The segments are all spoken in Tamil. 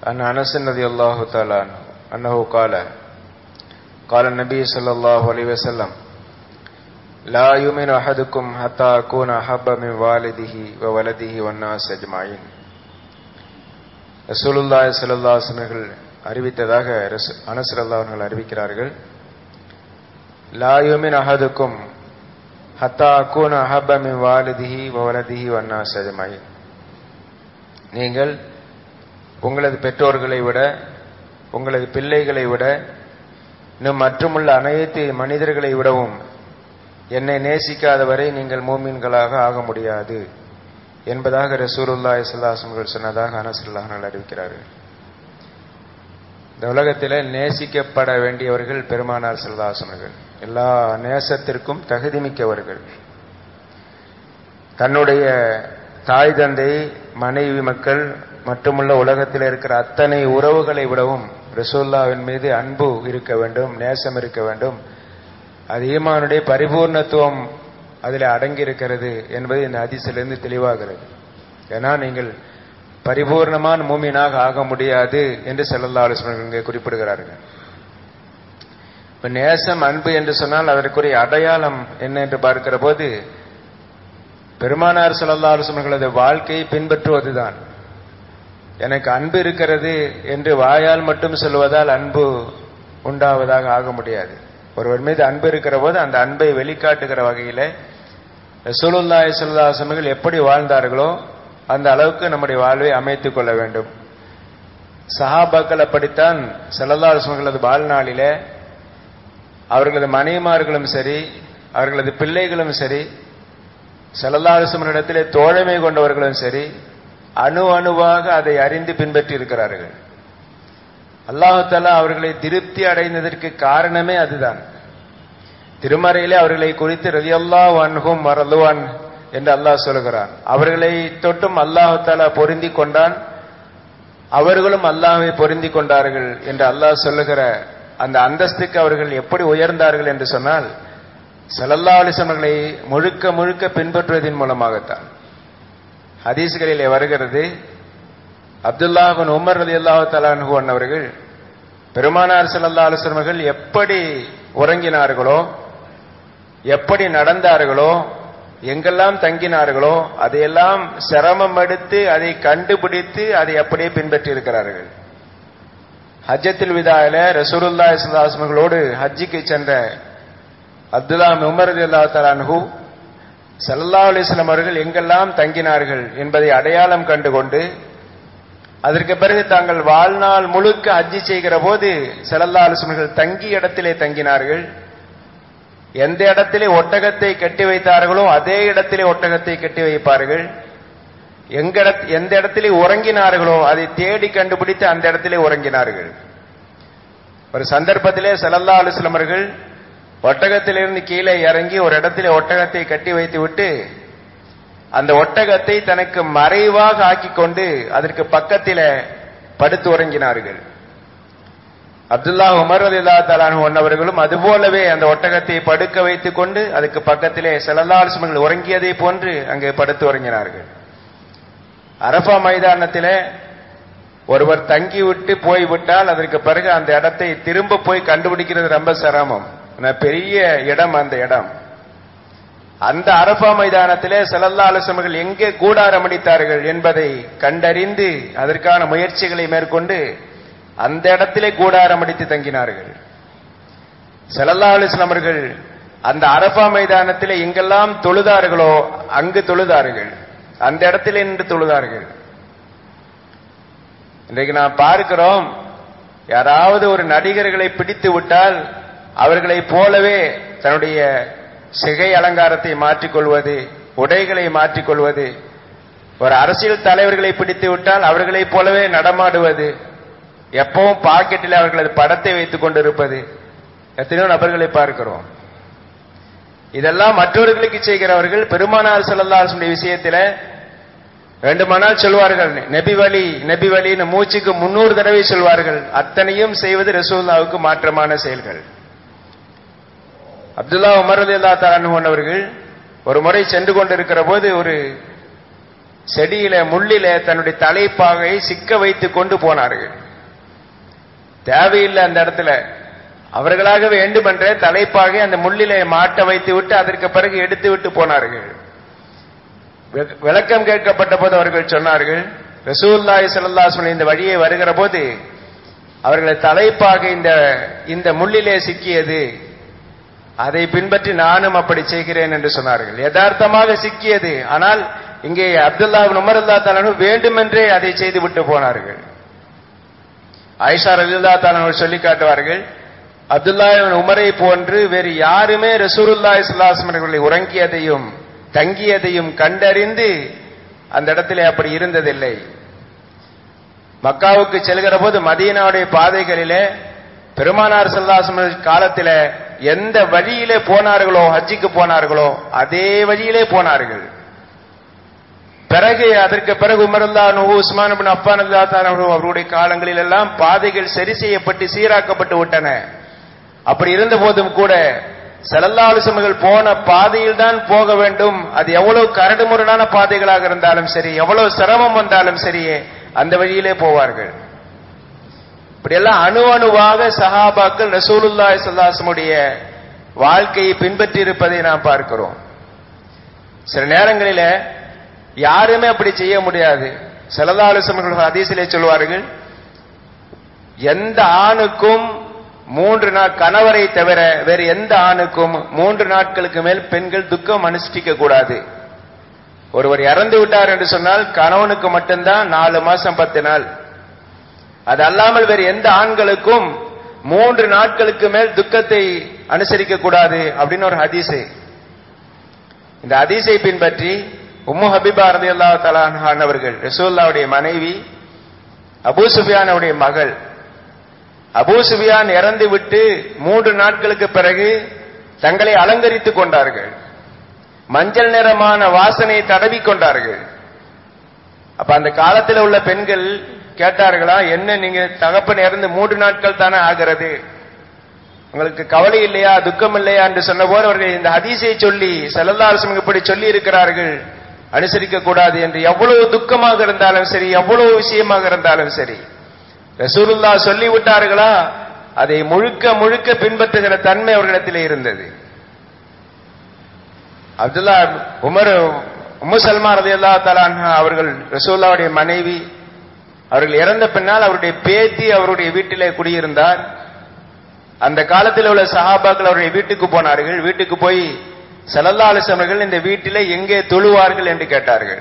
عن أنس رضي الله تعالى عنه أنه قال قال النبي صلى الله عليه وسلم لا يؤمن أحدكم حتى أكون أحب من والده وولده والناس أجمعين ரசூலுல்லாஹி ஸல்லல்லாஹு அலைஹி அவர்கள் அறிவித்ததாக அனஸ் ரல்லாஹ் அவர்கள் அறிவிக்கிறார்கள் லா யுமின் அஹதுக்கும் ஹத்தா அக்கூன அஹப்ப மின் வாலிதிஹி வவலதிஹி வன்னாஸ் அஜ்மஈன் நீங்கள் உங்களது பெற்றோர்களை விட உங்களது பிள்ளைகளை விட இன்னும் மற்றுமுள்ள அனைத்து மனிதர்களை விடவும் என்னை நேசிக்காதவரை நீங்கள் மூமீன்களாக ஆக முடியாது என்பதாக ரசூலுல்லாஹி ஸல்லல்லாஹு சொன்னதாக அனசுல்லாஹ் அறிவிக்கிறார்கள் இந்த உலகத்தில் நேசிக்கப்பட வேண்டியவர்கள் பெருமானார் செல்வாசனர்கள் எல்லா நேசத்திற்கும் தகுதி மிக்கவர்கள் தன்னுடைய தாய் தந்தை மனைவி மக்கள் மட்டுமுள்ள உலகத்தில் இருக்கிற அத்தனை உறவுகளை விடவும் ரசூல்லாவின் மீது அன்பு இருக்க வேண்டும் நேசம் இருக்க வேண்டும் அது ஈமானுடைய பரிபூர்ணத்துவம் அதில் அடங்கி இருக்கிறது என்பது இந்த அதிசிலிருந்து தெளிவாகிறது ஏன்னா நீங்கள் பரிபூர்ணமான மூமியனாக ஆக முடியாது என்று செல்லல்லா ஆலோசனை இங்கே குறிப்பிடுகிறார்கள் இப்ப நேசம் அன்பு என்று சொன்னால் அதற்குரிய அடையாளம் என்ன என்று பார்க்கிற போது பெருமானார் செல்லல்லா ஆலோசனைகளது வாழ்க்கையை பின்பற்றுவதுதான் எனக்கு அன்பு இருக்கிறது என்று வாயால் மட்டும் சொல்வதால் அன்பு உண்டாவதாக ஆக முடியாது ஒருவர் மீது அன்பு இருக்கிற போது அந்த அன்பை வெளிக்காட்டுகிற வகையில ரசூலுல்லாஹி ஸல்லல்லாஹு எப்படி வாழ்ந்தார்களோ அந்த அளவுக்கு நம்முடைய வாழ்வை அமைத்துக் கொள்ள வேண்டும் சஹாபாக்கள் அப்படித்தான் செல்லல்லாசுகளது வாழ்நாளில அவர்களது மனைவிமார்களும் சரி அவர்களது பிள்ளைகளும் சரி செல்லல்லாசுமனிடத்திலே தோழமை கொண்டவர்களும் சரி அணு அணுவாக அதை அறிந்து பின்பற்றி இருக்கிறார்கள் அல்லாஹாலா அவர்களை திருப்தி அடைந்ததற்கு காரணமே அதுதான் திருமறையிலே அவர்களை குறித்து ரதியல்லா வன்ஹும் மரலுவான் என்று அல்லாஹ் சொல்கிறான் அவர்களை தொட்டும் அல்லாஹாலா பொருந்தி கொண்டான் அவர்களும் அல்லாஹை பொருந்தி கொண்டார்கள் என்று அல்லாஹ் சொல்லுகிற அந்த அந்தஸ்துக்கு அவர்கள் எப்படி உயர்ந்தார்கள் என்று சொன்னால் சலல்லா அலிசமர்களை முழுக்க முழுக்க பின்பற்றுவதன் மூலமாகத்தான் ஹதீஸ்களிலே வருகிறது அப்துல்லாஹன் உமர் அலி அல்லாஹு தலான் அவர்கள் பெருமானார் சல்லா அலுவலர்கள் எப்படி உறங்கினார்களோ எப்படி நடந்தார்களோ எங்கெல்லாம் தங்கினார்களோ அதையெல்லாம் சிரமம் எடுத்து அதை கண்டுபிடித்து அதை அப்படியே பின்பற்றி இருக்கிறார்கள் ஹஜ்ஜத்தில் விதாயில ரசூருல்லா இஸ்லாஸ்மர்களோடு ஹஜ்ஜிக்கு சென்ற அப்துல்லா உமர் அல்லா தலான்ஹூ சல்லா அலிஸ்லாம் அவர்கள் எங்கெல்லாம் தங்கினார்கள் என்பதை அடையாளம் கண்டுகொண்டு அதற்கு பிறகு தாங்கள் வாழ்நாள் முழுக்க ஹஜ்ஜி செய்கிற போது சல்லல்லா அலுவலர்கள் தங்கிய இடத்திலே தங்கினார்கள் எந்த இடத்திலே ஒட்டகத்தை கட்டி வைத்தார்களோ அதே இடத்திலே ஒட்டகத்தை கட்டி வைப்பார்கள் எங்க எந்த இடத்திலே உறங்கினார்களோ அதை தேடி கண்டுபிடித்து அந்த இடத்திலே உறங்கினார்கள் ஒரு சந்தர்ப்பத்திலே சல்லல்லா அலுவலமர்கள் ஒட்டகத்திலிருந்து கீழே இறங்கி ஒரு இடத்திலே ஒட்டகத்தை கட்டி வைத்து விட்டு அந்த ஒட்டகத்தை தனக்கு மறைவாக ஆக்கி கொண்டு அதற்கு பக்கத்தில படுத்து உறங்கினார்கள் அப்துல்லா உமர் அலிலா தலான் ஒன்னவர்களும் அதுபோலவே அந்த ஒட்டகத்தை படுக்க வைத்துக் கொண்டு அதுக்கு பக்கத்திலே செலல்லாசுமங்கள் உறங்கியதை போன்று அங்கே படுத்து உறங்கினார்கள் அரபா மைதானத்திலே ஒருவர் தங்கி விட்டு போய்விட்டால் அதற்கு பிறகு அந்த இடத்தை திரும்ப போய் கண்டுபிடிக்கிறது ரொம்ப சிரமம் பெரிய இடம் அந்த இடம் அந்த அரபா மைதானத்திலே செலல்லா அலுவலர்கள் எங்கே கூடாரம் அடித்தார்கள் என்பதை கண்டறிந்து அதற்கான முயற்சிகளை மேற்கொண்டு அந்த இடத்திலே கூடாரம் அடித்து தங்கினார்கள் செலல்லா அலுவலமர்கள் அந்த அரபா மைதானத்திலே எங்கெல்லாம் தொழுதார்களோ அங்கு தொழுதார்கள் அந்த இடத்திலே நின்று தொழுதார்கள் இன்றைக்கு நாம் பார்க்கிறோம் யாராவது ஒரு நடிகர்களை பிடித்து விட்டால் அவர்களைப் போலவே தன்னுடைய சிகை அலங்காரத்தை மாற்றிக்கொள்வது உடைகளை மாற்றிக்கொள்வது ஒரு அரசியல் தலைவர்களை பிடித்து விட்டால் அவர்களைப் போலவே நடமாடுவது எப்பவும் பாக்கெட்டில் அவர்களது படத்தை வைத்துக் கொண்டிருப்பது எத்தனையோ நபர்களை பார்க்கிறோம் இதெல்லாம் மற்றவர்களுக்கு செய்கிறவர்கள் பெருமானார் செல்லல்லாசுடைய விஷயத்தில் வேண்டுமானால் சொல்வார்கள் நெபி வழி நெபி வழின்னு மூச்சுக்கு முன்னூறு தடவை சொல்வார்கள் அத்தனையும் செய்வது ரசூல்லாவுக்கு மாற்றமான செயல்கள் அப்துல்லா உமர் அல்லா தலான் அவர்கள் ஒரு முறை சென்று கொண்டிருக்கிற போது ஒரு செடியில முள்ளில தன்னுடைய தலைப்பாகை சிக்க வைத்து கொண்டு போனார்கள் தேவையில்லை அந்த இடத்துல அவர்களாக வேண்டுமென்றே தலைப்பாகை அந்த முள்ளிலே மாட்ட வைத்து விட்டு அதற்கு பிறகு எடுத்து விட்டு போனார்கள் வி- விளக்கம் கேட்கப்பட்ட போது அவர்கள் சொன்னார்கள் ரசூல்லாய் ஸல்லல்லாஹு இந்த வழியே வருகிற போது அவர்கள் தலைப்பாக இந்த இந்த முள்ளிலே சிக்கியது அதை பின்பற்றி நானும் அப்படி செய்கிறேன் என்று சொன்னார்கள் யதார்த்தமாக சிக்கியது ஆனால் இங்கே அப்துல்லா உமர் அல்லா தாலு வேண்டுமென்றே அதை செய்து விட்டு போனார்கள் ஆயிஷா ரலில்லா தாலன் சொல்லி காட்டுவார்கள் அப்துல்லா இப்னு உமரை போன்று வேறு யாருமே ரசூலுல்லாஹி ஸல்லல்லாஹு அலைஹி வஸல்லம் அவர்களை உறங்கியதையும் தங்கியதையும் கண்டறிந்து அந்த இடத்திலே அப்படி இருந்ததில்லை மக்காவுக்கு செல்கிற போது மதீனாவுடைய பாதைகளிலே பெருமானார் சல்லாசம் காலத்தில எந்த வழியிலே போனார்களோ ஹஜ்ஜிக்கு போனார்களோ அதே வழியிலே போனார்கள் பிறகு அதற்கு பிறகு உமரல்லா நூ உஸ்மான் பின் அப்பான் அல்லா அவருடைய காலங்களில் எல்லாம் பாதைகள் சரி செய்யப்பட்டு சீராக்கப்பட்டு விட்டன அப்படி இருந்த போதும் கூட செலல்லாலுசமர்கள் போன பாதையில் தான் போக வேண்டும் அது எவ்வளவு கரடுமுரடான பாதைகளாக இருந்தாலும் சரி எவ்வளவு சிரமம் வந்தாலும் சரியே அந்த வழியிலே போவார்கள் இப்படியெல்லாம் அணு அணுவாக சஹாபாக்கள் ரசூலுல்லாஹி ஸல்லல்லாஹுடைய வாழ்க்கையை பின்பற்றி இருப்பதை நாம் பார்க்கிறோம் சில நேரங்களில யாருமே அப்படி செய்ய முடியாது செலதாலுசமர்கள் ஹதீஸிலே சொல்வார்கள் எந்த ஆணுக்கும் மூன்று நாள் கணவரை தவிர வேறு எந்த ஆணுக்கும் மூன்று நாட்களுக்கு மேல் பெண்கள் துக்கம் அனுஷ்டிக்க கூடாது ஒருவர் இறந்து விட்டார் என்று சொன்னால் கணவனுக்கு மட்டும்தான் நாலு மாசம் பத்து நாள் அது அல்லாமல் வேறு எந்த ஆண்களுக்கும் மூன்று நாட்களுக்கு மேல் துக்கத்தை அனுசரிக்க கூடாது அப்படின்னு ஒரு ஹதீஸு இந்த ஹதீஸை பின்பற்றி உம்மு ஹபீபா ரதி அல்லா தலான் அவர்கள் ரசூல்லாவுடைய மனைவி அபூ சுஃபியானுடைய மகள் அபூ சுஃபியான் இறந்து விட்டு மூன்று நாட்களுக்கு பிறகு தங்களை அலங்கரித்துக் கொண்டார்கள் மஞ்சள் நிறமான வாசனை தடவி கொண்டார்கள் அப்ப அந்த காலத்தில் உள்ள பெண்கள் கேட்டார்களா என்ன நீங்க தகப்பன் இறந்து மூன்று நாட்கள் தானே ஆகிறது உங்களுக்கு கவலை இல்லையா துக்கம் இல்லையா என்று சொன்னபோது அவர்கள் இந்த ஹதீஸை சொல்லி செல்லல்லாரசம் இப்படி சொல்லி இருக்கிறார்கள் அனுசரிக்க கூடாது என்று எவ்வளவு துக்கமாக இருந்தாலும் சரி எவ்வளவு விஷயமாக இருந்தாலும் சரி ரசூலுல்லா சொல்லி விட்டார்களா அதை முழுக்க முழுக்க பின்பற்றுகிற தன்மை அவர்களிடத்திலே இருந்தது அப்துல்லா உமர் உம்மு சல்மா ரதி அல்லா தலான்ஹா அவர்கள் ரசூல்லாவுடைய மனைவி அவர்கள் இறந்த பின்னால் அவருடைய பேத்தி அவருடைய வீட்டிலே குடியிருந்தார் அந்த காலத்தில் உள்ள சஹாபாக்கள் அவருடைய வீட்டுக்கு போனார்கள் வீட்டுக்கு போய் சல்லல்லா அலிசமர்கள் இந்த வீட்டிலே எங்கே தொழுவார்கள் என்று கேட்டார்கள்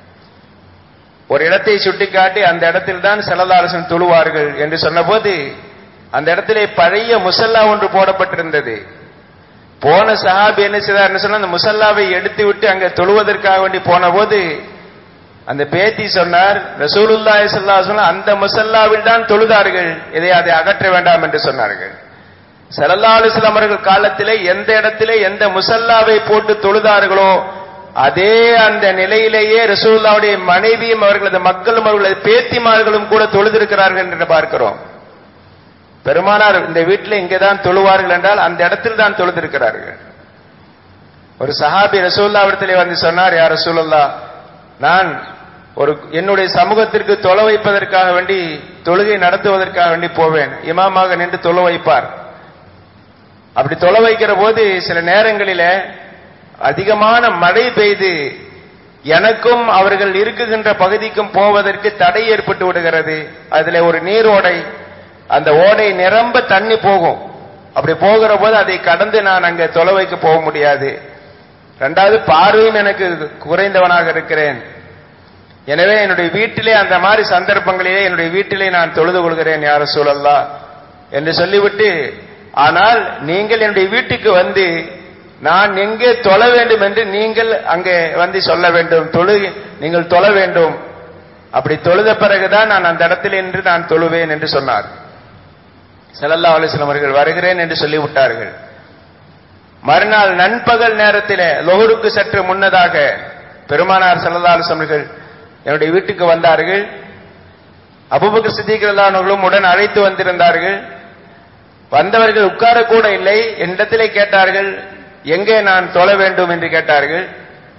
ஒரு இடத்தை சுட்டிக்காட்டி அந்த இடத்தில் தான் சல்லல்லா அலிசம் தொழுவார்கள் என்று சொன்னபோது அந்த இடத்திலே பழைய முசல்லா ஒன்று போடப்பட்டிருந்தது போன சஹாபி என்ன செய்தார்னு சொன்னா அந்த முசல்லாவை எடுத்து விட்டு அங்க தொழுவதற்காக வேண்டி போன போது அந்த பேத்தி சொன்னார் ரசூலுல்லாஹி ஸல்லல்லாஹு அலைஹி வஸல்லம் அந்த முசல்லாவில் தான் தொழுதார்கள் இதை அதை அகற்ற வேண்டாம் என்று சொன்னார்கள் ஸல்லல்லாஹு அலைஹி வஸல்லம் அவர்கள் காலத்திலே எந்த இடத்திலே எந்த முசல்லாவை போட்டு தொழுதார்களோ அதே அந்த நிலையிலேயே ரசூலுல்லாவுடைய மனைவியும் அவர்களது மக்களும் அவர்களது பேத்திமார்களும் கூட தொழுதிருக்கிறார்கள் என்று பார்க்கிறோம் பெருமானார் இந்த வீட்டில் இங்கேதான் தொழுவார்கள் என்றால் அந்த இடத்தில் தான் தொழுதிருக்கிறார்கள் ஒரு சஹாபி ரசூல்லாவிடத்திலே வந்து சொன்னார் யார் ரசூலுல்லா நான் ஒரு என்னுடைய சமூகத்திற்கு தொலை வைப்பதற்காக வேண்டி தொழுகை நடத்துவதற்காக வேண்டி போவேன் இமாமாக நின்று தொலை வைப்பார் அப்படி தொலை வைக்கிற போது சில நேரங்களில அதிகமான மழை பெய்து எனக்கும் அவர்கள் இருக்குகின்ற பகுதிக்கும் போவதற்கு தடை ஏற்பட்டு விடுகிறது அதுல ஒரு நீரோடை அந்த ஓடை நிரம்ப தண்ணி போகும் அப்படி போகிற போது அதை கடந்து நான் அங்க தொலை வைக்க போக முடியாது ரெண்டாவது பார்வையும் எனக்கு குறைந்தவனாக இருக்கிறேன் எனவே என்னுடைய வீட்டிலே அந்த மாதிரி சந்தர்ப்பங்களிலே என்னுடைய வீட்டிலே நான் தொழுது கொள்கிறேன் யார சூழல்லா என்று சொல்லிவிட்டு ஆனால் நீங்கள் என்னுடைய வீட்டுக்கு வந்து நான் எங்கே தொழ வேண்டும் என்று நீங்கள் அங்கே வந்து சொல்ல வேண்டும் தொழு நீங்கள் தொழ வேண்டும் அப்படி தொழுத பிறகுதான் நான் அந்த இடத்தில் என்று நான் தொழுவேன் என்று சொன்னார் செல்லல்லா அலிஸ்லாம் அவர்கள் வருகிறேன் என்று சொல்லிவிட்டார்கள் மறுநாள் நண்பகல் நேரத்தில் லொஹருக்கு சற்று முன்னதாக பெருமானார் செல்லல்லா அலிஸ்லாம் அவர்கள் என்னுடைய வீட்டுக்கு வந்தார்கள் அபுபக்கர் சித்திகளானவர்களும் உடன் அழைத்து வந்திருந்தார்கள் வந்தவர்கள் உட்கார கூட இல்லை என்னிடத்திலே கேட்டார்கள் எங்கே நான் தொழ வேண்டும் என்று கேட்டார்கள்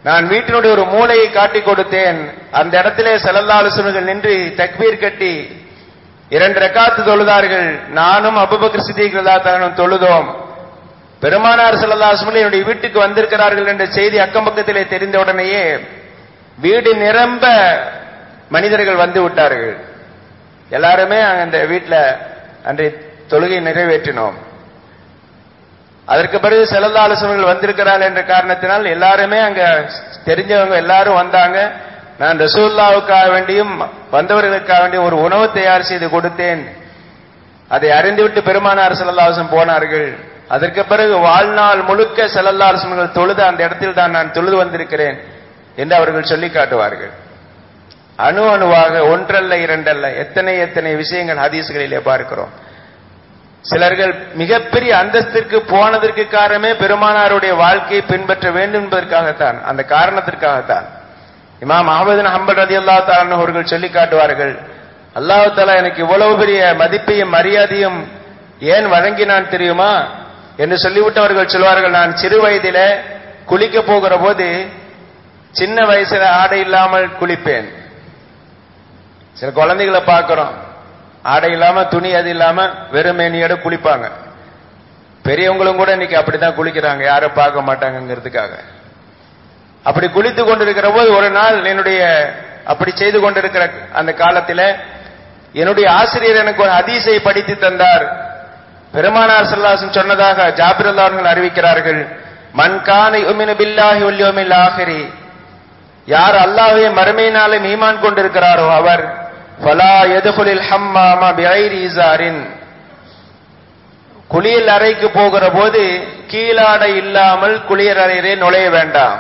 நான் வீட்டினுடைய ஒரு மூலையை காட்டிக் கொடுத்தேன் அந்த இடத்திலே செல்லல்லாலுசனர்கள் நின்று தக்பீர் கட்டி இரண்டு ரக்காத்து தொழுதார்கள் நானும் அபுபக்கர் சித்திகளா தானும் தொழுதோம் பெருமானார் செல்லல்லாசுமலை என்னுடைய வீட்டுக்கு வந்திருக்கிறார்கள் என்ற செய்தி அக்கம் பக்கத்திலே தெரிந்த உடனேயே வீடு நிரம்ப மனிதர்கள் வந்து விட்டார்கள் எல்லாருமே அந்த வீட்டில் அன்றைய தொழுகை நிறைவேற்றினோம் அதற்கு பிறகு செலந்த ஆலோசனைகள் வந்திருக்கிறார்கள் என்ற காரணத்தினால் எல்லாருமே அங்க தெரிஞ்சவங்க எல்லாரும் வந்தாங்க நான் ரசூல்லாவுக்காக வேண்டியும் வந்தவர்களுக்காக வேண்டியும் ஒரு உணவு தயார் செய்து கொடுத்தேன் அதை அறிந்துவிட்டு பெருமானார் செல்லல்லாசம் போனார்கள் அதற்கு பிறகு வாழ்நாள் முழுக்க செல்லல்லாசனங்கள் தொழுத அந்த இடத்தில் தான் நான் தொழுது வந்திருக்கிறேன் என்று அவர்கள் சொல்லி காட்டுவார்கள் அணு அணுவாக ஒன்றல்ல இரண்டல்ல எத்தனை எத்தனை விஷயங்கள் ஹதீஸ்களிலே பார்க்கிறோம் சிலர்கள் மிகப்பெரிய அந்தஸ்திற்கு போனதற்கு காரணமே பெருமானாருடைய வாழ்க்கையை பின்பற்ற வேண்டும் என்பதற்காகத்தான் அந்த காரணத்திற்காகத்தான் இமாம் அகமது ஹம்பல் ரதி அல்லா அவர்கள் சொல்லி காட்டுவார்கள் அல்லாஹு தாலா எனக்கு இவ்வளவு பெரிய மதிப்பையும் மரியாதையும் ஏன் வழங்கினான் தெரியுமா என்று சொல்லிவிட்டு அவர்கள் சொல்வார்கள் நான் சிறு வயதில குளிக்க போகிற போது சின்ன வயசுல ஆடை இல்லாமல் குளிப்பேன் சில குழந்தைகளை பார்க்கிறோம் ஆடை இல்லாம துணி அது இல்லாம வெறுமேனியோட குளிப்பாங்க பெரியவங்களும் கூட இன்னைக்கு அப்படித்தான் குளிக்கிறாங்க யாரும் பார்க்க மாட்டாங்கிறதுக்காக அப்படி குளித்து கொண்டிருக்கிற போது ஒரு நாள் என்னுடைய அப்படி செய்து கொண்டிருக்கிற அந்த காலத்தில் என்னுடைய ஆசிரியர் எனக்கு ஒரு ஹதீஸை படித்து தந்தார் பெருமானார் சல்லாசன் சொன்னதாக ஜாபிர் அவர்கள் அறிவிக்கிறார்கள் மன்கான யுமினு பில்லாஹி வல்யோமில் ஆஹிரி யார் அல்லாஹ்வை மறுமையினாலே ஈமான் கொண்டிருக்கிறாரோ அவர் ஃபலா எதுகுலில் ஹம்மாமா பிஐரி இசாரின் குளியல் அறைக்கு போகிற போது கீழாடை இல்லாமல் குளியல் அறையிலே நுழைய வேண்டாம்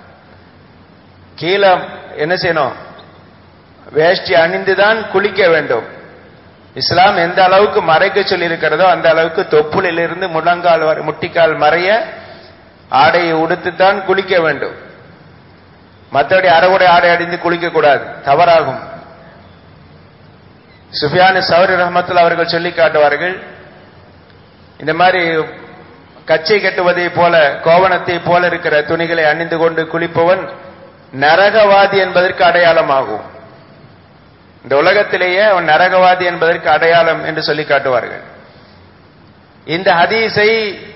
கீழே என்ன செய்யணும் வேஷ்டி அணிந்துதான் குளிக்க வேண்டும் இஸ்லாம் எந்த அளவுக்கு மறைக்க சொல்லி இருக்கிறதோ அந்த அளவுக்கு தொப்புளிலிருந்து முழங்கால் வரை முட்டிக்கால் மறைய ஆடையை உடுத்துத்தான் குளிக்க வேண்டும் மற்றபடி அறகுடை ஆடை அடிந்து குளிக்க கூடாது தவறாகும் சுஃபியானு சௌரி ரஹமத்துல அவர்கள் சொல்லி காட்டுவார்கள் இந்த மாதிரி கச்சை கட்டுவதை போல கோவணத்தை போல இருக்கிற துணிகளை அணிந்து கொண்டு குளிப்பவன் நரகவாதி என்பதற்கு அடையாளமாகும் இந்த உலகத்திலேயே அவன் நரகவாதி என்பதற்கு அடையாளம் என்று சொல்லி காட்டுவார்கள் இந்த ஹதீஸை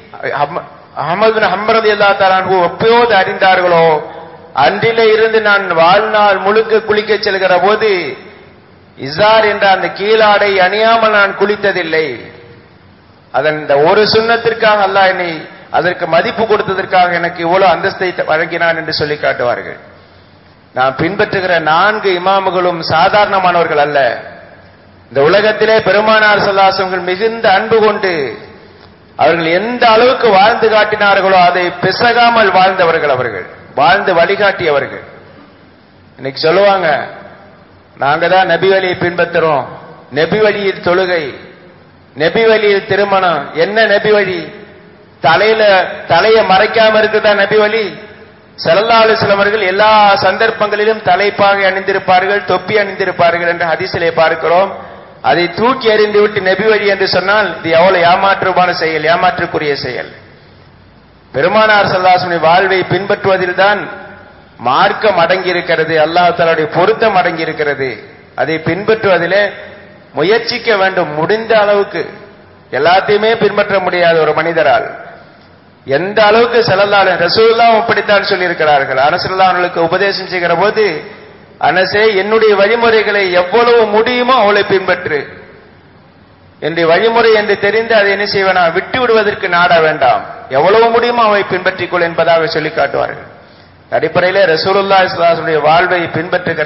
அகமது ஹம்பரது எல்லா தாலான்கு எப்போது அறிந்தார்களோ அன்றிலே இருந்து நான் வாழ்நாள் முழுக்க குளிக்க செல்கிற போது இசார் என்ற அந்த கீழாடை அணியாமல் நான் குளித்ததில்லை அதன் இந்த ஒரு சுண்ணத்திற்காக அல்லாஹ் என்னை அதற்கு மதிப்பு கொடுத்ததற்காக எனக்கு இவ்வளவு அந்தஸ்தை வழங்கினான் என்று சொல்லி காட்டுவார்கள் நான் பின்பற்றுகிற நான்கு இமாமுகளும் சாதாரணமானவர்கள் அல்ல இந்த உலகத்திலே பெருமானார் சொல்லாசங்கள் மிகுந்த அன்பு கொண்டு அவர்கள் எந்த அளவுக்கு வாழ்ந்து காட்டினார்களோ அதை பிசகாமல் வாழ்ந்தவர்கள் அவர்கள் வாழ்ந்து வழிகாட்டியவர்கள் இன்னைக்கு சொல்லுவாங்க நாங்க தான் நபி வழியை பின்பற்றுறோம் நபி வழியில் தொழுகை நபி வழியில் திருமணம் என்ன நபி வழி தலையில தலைய மறைக்காம இருக்குதா நபி வழி செல்லல்லாலு சிலவர்கள் எல்லா சந்தர்ப்பங்களிலும் தலைப்பாக அணிந்திருப்பார்கள் தொப்பி அணிந்திருப்பார்கள் என்று ஹதீசிலே பார்க்கிறோம் அதை தூக்கி எறிந்து விட்டு நெபி வழி என்று சொன்னால் இது எவ்வளவு ஏமாற்றுமான செயல் ஏமாற்றுக்குரிய செயல் பெருமானார் சல்லாசனுடைய வாழ்வை பின்பற்றுவதில் தான் மார்க்கம் அடங்கி இருக்கிறது அல்லாஹாலுடைய பொருத்தம் அடங்கி இருக்கிறது அதை பின்பற்றுவதிலே முயற்சிக்க வேண்டும் முடிந்த அளவுக்கு எல்லாத்தையுமே பின்பற்ற முடியாத ஒரு மனிதரால் எந்த அளவுக்கு செல்லலாலும் ரசூல்லாம் அப்படித்தான் சொல்லியிருக்கிறார்கள் அரசுல்லா அவர்களுக்கு உபதேசம் செய்கிற போது அனசே என்னுடைய வழிமுறைகளை எவ்வளவு முடியுமோ அவளை பின்பற்று என்னுடைய வழிமுறை என்று தெரிந்து அதை என்ன செய்வேனா விட்டு விடுவதற்கு நாட வேண்டாம் எவ்வளவு முடியுமோ அவை பின்பற்றிக்கொள் என்பதாக சொல்லி காட்டுவார்கள் அடிப்படையிலே ரசூலுல்லா இஸ்லாசுடைய வாழ்வை பின்பற்றுகிற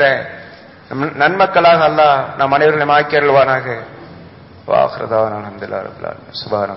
நன்மக்களாக அல்லாஹ் நம் அனைவர்களையும் ஆக்கி அருள்வானாக வாஹ்ரதாவான அஹமதுல்லா ரபுல்லா சுபான